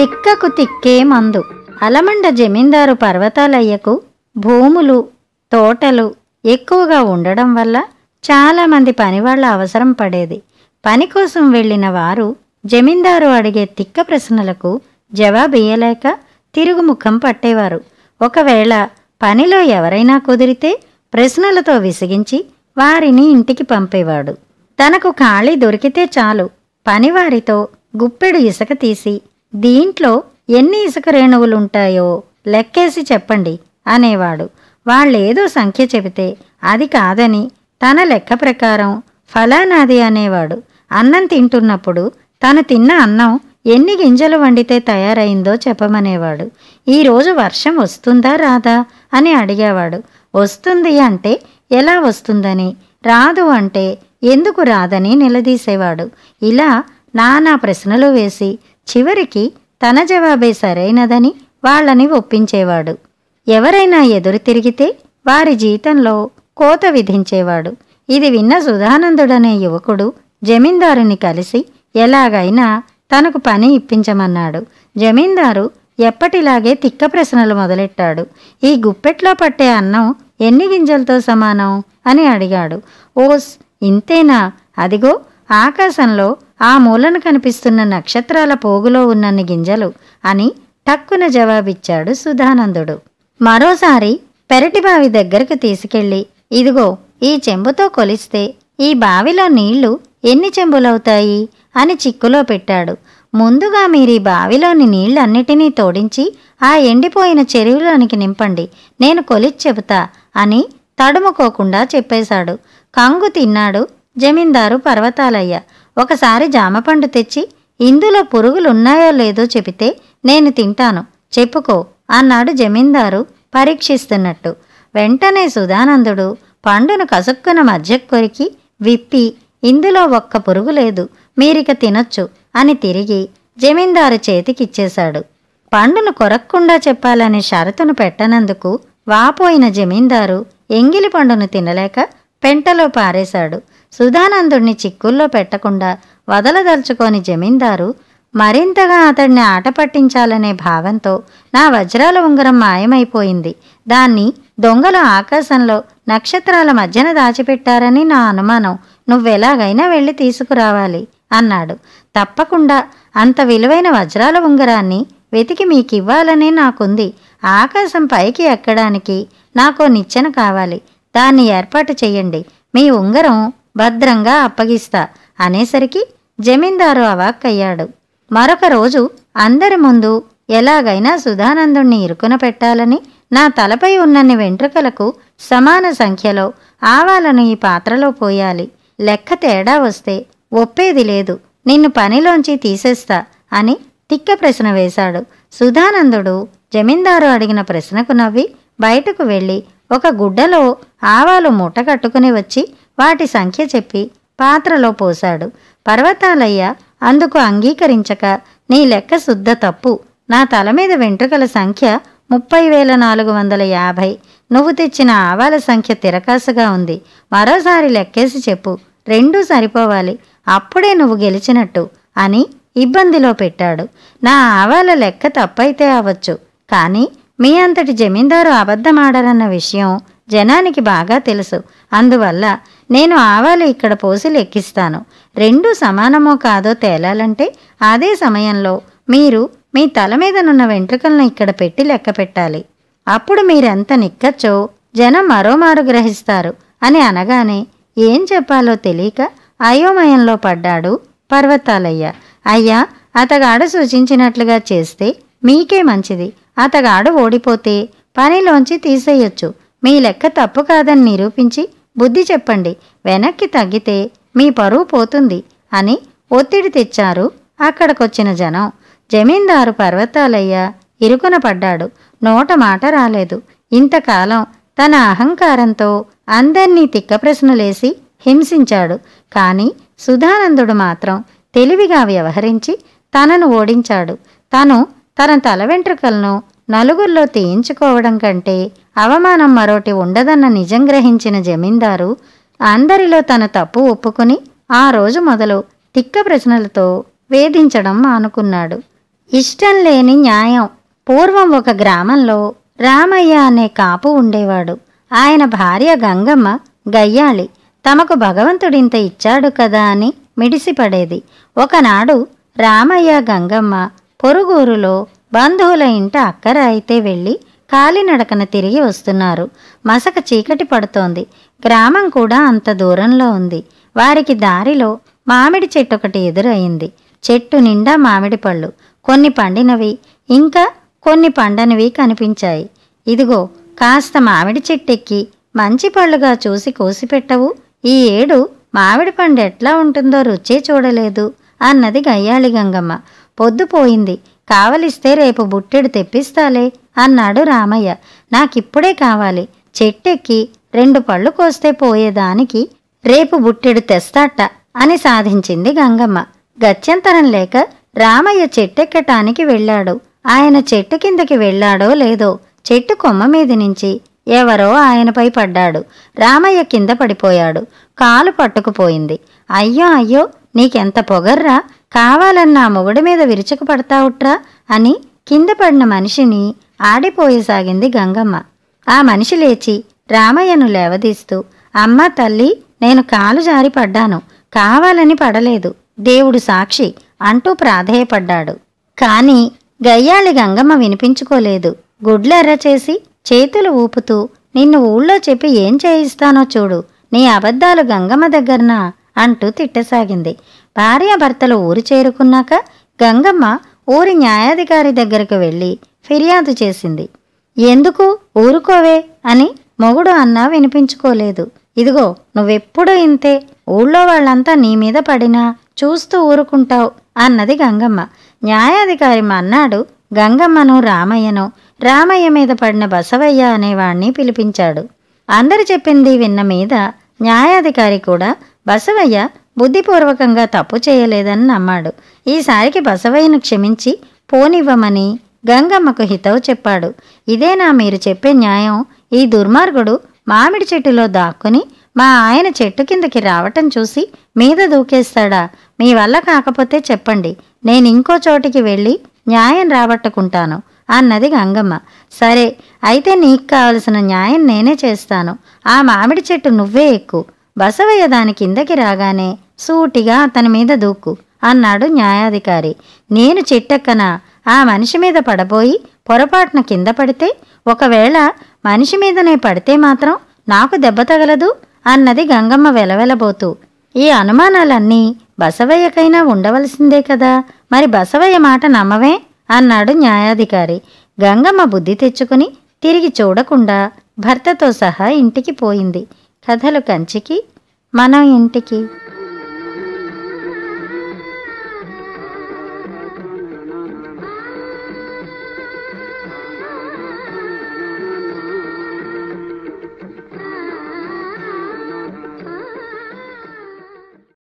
తిక్కకు తిక్కే మందు అలమండ జమీందారు పర్వతాలయ్యకు భూములు తోటలు ఎక్కువగా ఉండడం వల్ల చాలామంది పనివాళ్ల అవసరం పడేది పని కోసం వెళ్ళిన వారు జమీందారు అడిగే తిక్క ప్రశ్నలకు జవాబియ్యలేక తిరుగుముఖం పట్టేవారు ఒకవేళ పనిలో ఎవరైనా కుదిరితే ప్రశ్నలతో విసిగించి వారిని ఇంటికి పంపేవాడు తనకు ఖాళీ దొరికితే చాలు పనివారితో గుప్పెడు ఇసుక తీసి దీంట్లో ఎన్ని ఇసుక రేణువులుంటాయో లెక్కేసి చెప్పండి అనేవాడు వాళ్ళేదో సంఖ్య చెబితే అది కాదని తన లెక్క ప్రకారం ఫలానాది అనేవాడు అన్నం తింటున్నప్పుడు తను తిన్న అన్నం ఎన్ని గింజలు వండితే తయారైందో చెప్పమనేవాడు ఈరోజు వర్షం వస్తుందా రాదా అని అడిగేవాడు వస్తుంది అంటే ఎలా వస్తుందని రాదు అంటే ఎందుకు రాదని నిలదీసేవాడు ఇలా నానా ప్రశ్నలు వేసి చివరికి తన జవాబే సరైనదని వాళ్ళని ఒప్పించేవాడు ఎవరైనా ఎదురు తిరిగితే వారి జీతంలో కోత విధించేవాడు ఇది విన్న సుధానందుడనే యువకుడు జమీందారుని కలిసి ఎలాగైనా తనకు పని ఇప్పించమన్నాడు జమీందారు ఎప్పటిలాగే తిక్క ప్రశ్నలు మొదలెట్టాడు ఈ గుప్పెట్లో పట్టే అన్నం ఎన్ని గింజలతో సమానం అని అడిగాడు ఓస్ ఇంతేనా అదిగో ఆకాశంలో ఆ మూలన కనిపిస్తున్న నక్షత్రాల పోగులో ఉన్నన్ని గింజలు అని టక్కున జవాబిచ్చాడు సుధానందుడు మరోసారి పెరటి బావి దగ్గరకు తీసుకెళ్ళి ఇదిగో ఈ చెంబుతో కొలిస్తే ఈ బావిలో నీళ్లు ఎన్ని చెంబులవుతాయి అని చిక్కులో పెట్టాడు ముందుగా మీరు ఈ బావిలోని నీళ్ళన్నిటినీ తోడించి ఆ ఎండిపోయిన చెరువులోనికి నింపండి నేను కొలిచి చెబుతా అని తడుముకోకుండా చెప్పేశాడు కంగు తిన్నాడు జమీందారు పర్వతాలయ్య ఒకసారి జామపండు తెచ్చి ఇందులో పురుగులున్నాయో లేదో చెబితే నేను తింటాను చెప్పుకో అన్నాడు జమీందారు పరీక్షిస్తున్నట్టు వెంటనే సుధానందుడు పండును కసుక్కున మధ్య కొరికి విప్పి ఇందులో ఒక్క పురుగు లేదు మీరిక తినొచ్చు అని తిరిగి జమీందారు చేతికిచ్చేశాడు పండును కొరక్కుండా చెప్పాలనే షరతును పెట్టనందుకు వాపోయిన జమీందారు ఎంగిలి పండును తినలేక పెంటలో పారేశాడు సుధానందుణ్ణి చిక్కుల్లో పెట్టకుండా వదలదలుచుకోని జమీందారు మరింతగా అతడిని ఆట పట్టించాలనే భావంతో నా వజ్రాల ఉంగరం మాయమైపోయింది దాన్ని దొంగలు ఆకాశంలో నక్షత్రాల మధ్యన దాచిపెట్టారని నా అనుమానం నువ్వెలాగైనా వెళ్ళి తీసుకురావాలి అన్నాడు తప్పకుండా అంత విలువైన వజ్రాల ఉంగరాన్ని వెతికి మీకివ్వాలనే నాకుంది ఆకాశం పైకి ఎక్కడానికి నాకో నిచ్చెన కావాలి దాన్ని ఏర్పాటు చెయ్యండి మీ ఉంగరం భద్రంగా అప్పగిస్తా అనేసరికి జమీందారు అవాక్కయ్యాడు మరొక రోజు అందరి ముందు ఎలాగైనా సుధానందుణ్ణి ఇరుకున పెట్టాలని నా తలపై ఉన్నన్ని వెంట్రుకలకు సమాన సంఖ్యలో ఆవాలను ఈ పాత్రలో పోయాలి లెక్క తేడా వస్తే ఒప్పేది లేదు నిన్ను పనిలోంచి తీసేస్తా అని తిక్క ప్రశ్న వేశాడు సుధానందుడు జమీందారు అడిగిన ప్రశ్నకు నవ్వి బయటకు వెళ్ళి ఒక గుడ్డలో ఆవాలు మూట కట్టుకుని వచ్చి వాటి సంఖ్య చెప్పి పాత్రలో పోశాడు పర్వతాలయ్య అందుకు అంగీకరించక నీ లెక్క శుద్ధ తప్పు నా తల మీద వెంట్రుకల సంఖ్య ముప్పై వేల నాలుగు వందల యాభై నువ్వు తెచ్చిన ఆవాల సంఖ్య తిరకాసుగా ఉంది మరోసారి లెక్కేసి చెప్పు రెండూ సరిపోవాలి అప్పుడే నువ్వు గెలిచినట్టు అని ఇబ్బందిలో పెట్టాడు నా ఆవాల లెక్క తప్పైతే అవ్వచ్చు కానీ మీ అంతటి జమీందారు అబద్ధమాడరన్న విషయం జనానికి బాగా తెలుసు అందువల్ల నేను ఆవాలు ఇక్కడ పోసి లెక్కిస్తాను రెండు సమానమో కాదో తేలాలంటే అదే సమయంలో మీరు మీ తల మీదనున్న వెంట్రుకలను ఇక్కడ పెట్టి లెక్క పెట్టాలి అప్పుడు మీరెంత నిక్కచ్చో జనం మరోమారు గ్రహిస్తారు అని అనగానే ఏం చెప్పాలో తెలియక అయోమయంలో పడ్డాడు పర్వతాలయ్య అయ్యా అతగాడు సూచించినట్లుగా చేస్తే మీకే మంచిది అతగాడు ఓడిపోతే పనిలోంచి తీసేయొచ్చు మీ లెక్క తప్పు కాదని నిరూపించి బుద్ధి చెప్పండి వెనక్కి తగ్గితే మీ పరువు పోతుంది అని ఒత్తిడి తెచ్చారు అక్కడికొచ్చిన జనం జమీందారు పర్వతాలయ్య ఇరుకున పడ్డాడు నోట మాట రాలేదు ఇంతకాలం తన అహంకారంతో అందర్నీ తిక్క ప్రశ్నలేసి హింసించాడు కానీ సుధానందుడు మాత్రం తెలివిగా వ్యవహరించి తనను ఓడించాడు తను తన తల వెంట్రుకలను నలుగురిలో తీయించుకోవడం కంటే అవమానం మరోటి ఉండదన్న నిజం గ్రహించిన జమీందారు అందరిలో తన తప్పు ఒప్పుకుని ఆ రోజు మొదలు తిక్క ప్రశ్నలతో వేధించడం మానుకున్నాడు ఇష్టం లేని న్యాయం పూర్వం ఒక గ్రామంలో రామయ్య అనే కాపు ఉండేవాడు ఆయన భార్య గంగమ్మ గయ్యాళి తమకు భగవంతుడింత ఇచ్చాడు కదా అని మిడిసిపడేది ఒకనాడు రామయ్య గంగమ్మ పొరుగురులో బంధువుల ఇంట అక్కర అయితే వెళ్ళి కాలినడకన తిరిగి వస్తున్నారు మసక చీకటి పడుతోంది గ్రామం కూడా అంత దూరంలో ఉంది వారికి దారిలో మామిడి చెట్టు ఒకటి ఎదురయింది చెట్టు నిండా మామిడి పళ్ళు కొన్ని పండినవి ఇంకా కొన్ని పండనివి కనిపించాయి ఇదిగో కాస్త మామిడి చెట్టెక్కి మంచి పళ్ళుగా చూసి కోసిపెట్టవు ఈ ఏడు మామిడి పండు ఎట్లా ఉంటుందో రుచే చూడలేదు అన్నది గయ్యాళి గంగమ్మ పొద్దుపోయింది కావలిస్తే రేపు బుట్టెడు తెప్పిస్తాలే అన్నాడు రామయ్య నాకిప్పుడే కావాలి చెట్టెక్కి రెండు పళ్ళు కోస్తే పోయేదానికి రేపు బుట్టెడు తెస్తాట అని సాధించింది గంగమ్మ గత్యంతరం లేక రామయ్య చెట్టెక్కటానికి వెళ్ళాడు ఆయన చెట్టు కిందకి వెళ్ళాడో లేదో చెట్టు కొమ్మ మీద నుంచి ఎవరో ఆయనపై పడ్డాడు రామయ్య కింద పడిపోయాడు కాలు పట్టుకుపోయింది అయ్యో అయ్యో నీకెంత పొగర్రా కావాలన్నా మొగుడి మీద విరుచుకు పడతావుట్రా అని కింద పడిన మనిషిని ఆడిపోయసాగింది గంగమ్మ ఆ మనిషి లేచి రామయ్యను లేవదీస్తూ అమ్మ తల్లి నేను కాలు జారి పడ్డాను కావాలని పడలేదు దేవుడు సాక్షి అంటూ ప్రాధేయపడ్డాడు కాని గయ్యాళి గంగమ్మ వినిపించుకోలేదు గుడ్లెర్ర చేసి చేతులు ఊపుతూ నిన్ను ఊళ్ళో చెప్పి ఏం చేయిస్తానో చూడు నీ అబద్ధాలు గంగమ్మ దగ్గరనా అంటూ తిట్టసాగింది భార్యాభర్తలు ఊరు చేరుకున్నాక గంగమ్మ ఊరి న్యాయాధికారి దగ్గరకు వెళ్ళి ఫిర్యాదు చేసింది ఎందుకు ఊరుకోవే అని మొగుడు అన్నా వినిపించుకోలేదు ఇదిగో నువ్వెప్పుడూ ఇంతే ఊళ్ళో వాళ్ళంతా నీ మీద పడినా చూస్తూ ఊరుకుంటావు అన్నది గంగమ్మ న్యాయాధికారి మన్నాడు గంగమ్మను రామయ్యను రామయ్య మీద పడిన బసవయ్య అనేవాణ్ణి పిలిపించాడు అందరు చెప్పింది విన్న మీద న్యాయాధికారి కూడా బసవయ్య బుద్ధిపూర్వకంగా తప్పు చేయలేదని నమ్మాడు ఈసారికి బసవయ్యను క్షమించి పోనివ్వమని గంగమ్మకు హితవు చెప్పాడు ఇదేనా మీరు చెప్పే న్యాయం ఈ దుర్మార్గుడు మామిడి చెట్టులో దాక్కుని మా ఆయన చెట్టు కిందకి రావటం చూసి మీద దూకేస్తాడా మీ వల్ల కాకపోతే చెప్పండి నేను ఇంకో చోటికి వెళ్ళి న్యాయం రాబట్టుకుంటాను అన్నది గంగమ్మ సరే అయితే నీకు కావలసిన న్యాయం నేనే చేస్తాను ఆ మామిడి చెట్టు నువ్వే ఎక్కు బసవయ్య దాని కిందకి రాగానే సూటిగా అతని మీద దూకు అన్నాడు న్యాయాధికారి నేను చెట్టెక్కన ఆ మనిషి మీద పడబోయి పొరపాటున కింద పడితే ఒకవేళ మనిషి మీదనే పడితే మాత్రం నాకు దెబ్బ తగలదు అన్నది గంగమ్మ వెలవెలబోతూ ఈ అనుమానాలన్నీ బసవయ్యకైనా ఉండవలసిందే కదా మరి బసవయ్య మాట నమ్మవే అన్నాడు న్యాయాధికారి గంగమ్మ బుద్ధి తెచ్చుకుని తిరిగి చూడకుండా భర్తతో సహా ఇంటికి పోయింది కథలు కంచికి మనం ఇంటికి